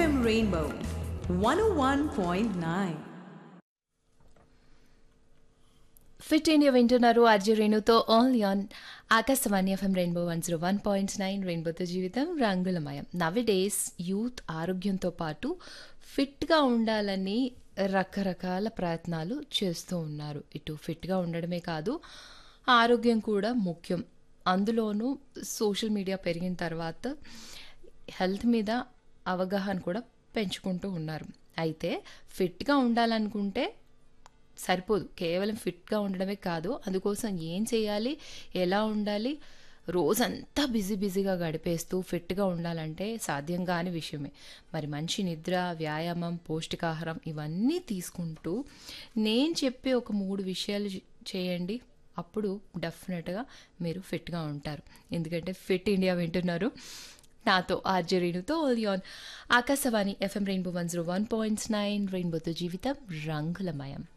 FM Rainbow 101.9. Fit India వింటున్నారు RJ రేణుతో only on Akashvani FM rainbow one zero one point nine రెయిన్బోతో జీవితం రంగులమయం నవి డేస్ యూత్ ఆరోగ్యంతో పాటు ఫిట్గా ఉండాలని రకరకాల ప్రయత్నాలు చేస్తూ ఉన్నారు ఇటు ఫిట్గా ఉండడమే కాదు ఆరోగ్యం కూడా ముఖ్యం అందులోనూ సోషల్ మీడియా పెరిగిన తర్వాత హెల్త్ మీద అవగాహన కూడా పెంచుకుంటూ ఉన్నారు అయితే ఫిట్గా ఉండాలనుకుంటే సరిపోదు కేవలం ఫిట్గా ఉండడమే కాదు అందుకోసం ఏం చేయాలి ఎలా ఉండాలి రోజంతా బిజీ బిజీగా గడిపేస్తూ ఫిట్గా ఉండాలంటే సాధ్యం కాని విషయమే మరి మంచి నిద్ర వ్యాయామం పౌష్టికాహారం ఇవన్నీ తీసుకుంటూ నేను చెప్పే ఒక మూడు విషయాలు చే- చేయండి అప్పుడు డెఫినెట్గా మీరు ఫిట్గా ఉంటారు ఎందుకంటే ఫిట్ ఇండియా వింటున్నారు నాతో ఆర్జే రేణుతో only on Akashvani FM rainbow one zero one point nine రెయిన్బోతో జీవితం రంగులమయం